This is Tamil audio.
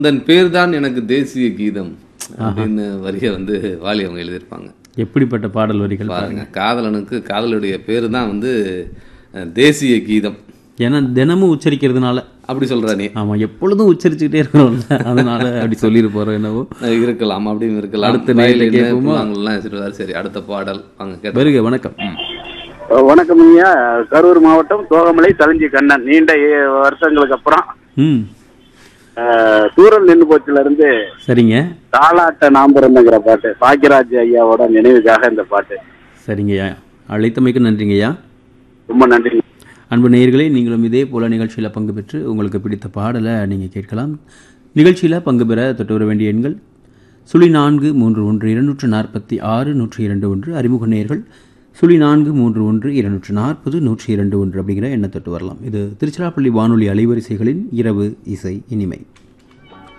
அதன் பேர் தான் எனக்கு தேசிய கீதம் அப்படின்னு வரிய வந்து வாலி அவங்க எழுதியிருப்பாங்க எப்படிப்பட்ட பாடல் வரிகள் பாருங்க காதலனுக்கு காதலுடைய பேர் தான் வந்து அஹ், தேசிய கீதம் ஏன்னா தினமும் உச்சரிக்கிறதுனால அப்படி சொல்ற நீ ஆமா எப்பொழுதும் உச்சரிச்சுக்கிட்டே இருக்கிறோம்ல அதனால அப்படி சொல்லிட்டு போறோம் என்னவோ அஹ், இருக்கலாம் அப்படின்னு இருக்கலாம் அடுத்த நேயர்ல வயலின், கேட்போமா? புல்லாங்குழல்லாம் வச்சிருவாரு. சரி அடுத்த பாடல் வாங்க கேட்டு வருக வணக்கம் வணக்கம் ஐயா கரூர் மாவட்டம் தோகமலை தலிஞ்சி கண்ணன் நீண்ட ஏ- வருஷங்களுக்கு அப்புறம் ம் அஹ், தூரல் நின்று போச்சுல இருந்து சரிங்க தாலாட்ட நாம்பரந்துங்கிற பாட்டு பாக்கியராஜ் ஐயாவோட நினைவுக்காக இந்த பாட்டு சரிங்கய்யா அழைத்தமைக்கு நன்றிங்கய்யா ரொம்ப நன்றி அன்பு நேயர்களே நீங்களும் இதே போல நிகழ்ச்சியில் பங்கு பெற்று உங்களுக்கு பிடித்த பாடலை நீங்கள் கேட்கலாம் நிகழ்ச்சியில் பங்கு பெற தொட்டு வர வேண்டிய எண்கள் சுழி நான்கு மூன்று ஒன்று இருநூற்று நாற்பத்தி ஆறு நூற்றி இரண்டு ஒன்று அறிமுக நேயர்கள் சுழி நான்கு மூன்று ஒன்று இருநூற்று நாற்பது நூற்றி இரண்டு ஒன்று அப்படிங்கிற எண்ணை தொட்டு வரலாம் இது திருச்சிராப்பள்ளி வானொலி அலைவரிசைகளின் இரவு இசை இனிமை